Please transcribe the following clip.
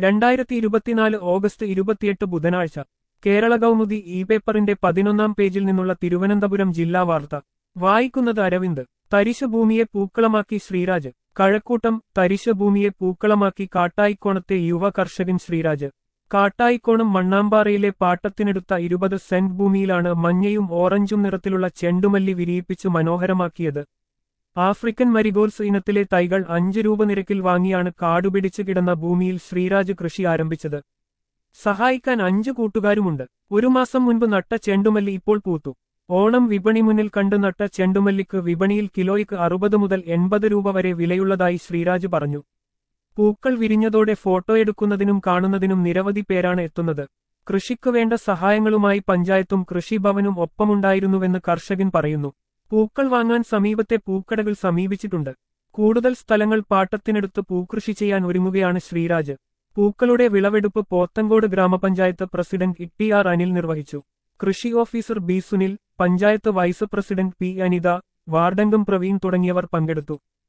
രണ്ടായിരത്തി ഇരുപത്തിനാല് ഓഗസ്റ്റ് ഇരുപത്തിയെട്ട് ബുധനാഴ്ച കേരള കൗമുദി ഇ പേപ്പറിന്റെ പതിനൊന്നാം പേജിൽ നിന്നുള്ള തിരുവനന്തപുരം ജില്ലാ വാർത്ത വായിക്കുന്നത് അരവിന്ദ് തരിശുഭൂമിയെ പൂക്കളമാക്കി ശ്രീരാജ് കഴക്കൂട്ടം തരിശുഭൂമിയെ പൂക്കളമാക്കി കാട്ടായിക്കോണത്തെ യുവ കർഷകൻ ശ്രീരാജ് കാട്ടായിക്കോണം മണ്ണാമ്പാറയിലെ പാട്ടത്തിനെടുത്ത ഇരുപത് സെന്റ് ഭൂമിയിലാണ് മഞ്ഞയും ഓറഞ്ചും നിറത്തിലുള്ള ചെണ്ടുമല്ലി വിരിയിപ്പിച്ചു മനോഹരമാക്കിയത് ആഫ്രിക്കൻ മരിഗോൾസ് ഇനത്തിലെ തൈകൾ അഞ്ച് രൂപ നിരക്കിൽ വാങ്ങിയാണ് കാടുപിടിച്ചു കിടന്ന ഭൂമിയിൽ ശ്രീരാജ് കൃഷി ആരംഭിച്ചത് സഹായിക്കാൻ അഞ്ചു കൂട്ടുകാരുമുണ്ട് ഒരു മാസം മുൻപ് നട്ട ചെണ്ടുമല്ലി ഇപ്പോൾ പൂത്തു ഓണം വിപണി മുന്നിൽ കണ്ടു നട്ട ചെണ്ടുമല്ലിക്ക് വിപണിയിൽ കിലോയ്ക്ക് അറുപത് മുതൽ എൺപത് രൂപ വരെ വിലയുള്ളതായി ശ്രീരാജ് പറഞ്ഞു പൂക്കൾ വിരിഞ്ഞതോടെ ഫോട്ടോ എടുക്കുന്നതിനും കാണുന്നതിനും നിരവധി പേരാണ് എത്തുന്നത് കൃഷിക്ക് വേണ്ട സഹായങ്ങളുമായി പഞ്ചായത്തും കൃഷിഭവനും ഒപ്പമുണ്ടായിരുന്നുവെന്ന് കർഷകൻ പറയുന്നു പൂക്കൾ വാങ്ങാൻ സമീപത്തെ പൂക്കടകൾ സമീപിച്ചിട്ടുണ്ട് കൂടുതൽ സ്ഥലങ്ങൾ പാട്ടത്തിനെടുത്ത് പൂക്കൃഷി ചെയ്യാൻ ഒരുങ്ങുകയാണ് ശ്രീരാജ് പൂക്കളുടെ വിളവെടുപ്പ് പോത്തങ്കോട് ഗ്രാമപഞ്ചായത്ത് പ്രസിഡന്റ് ഇ ആർ അനിൽ നിർവഹിച്ചു കൃഷി officer B Sunil panchayat vice president P Anitha വാർഡംഗം പ്രവീൺ തുടങ്ങിയവർ പങ്കെടുത്തു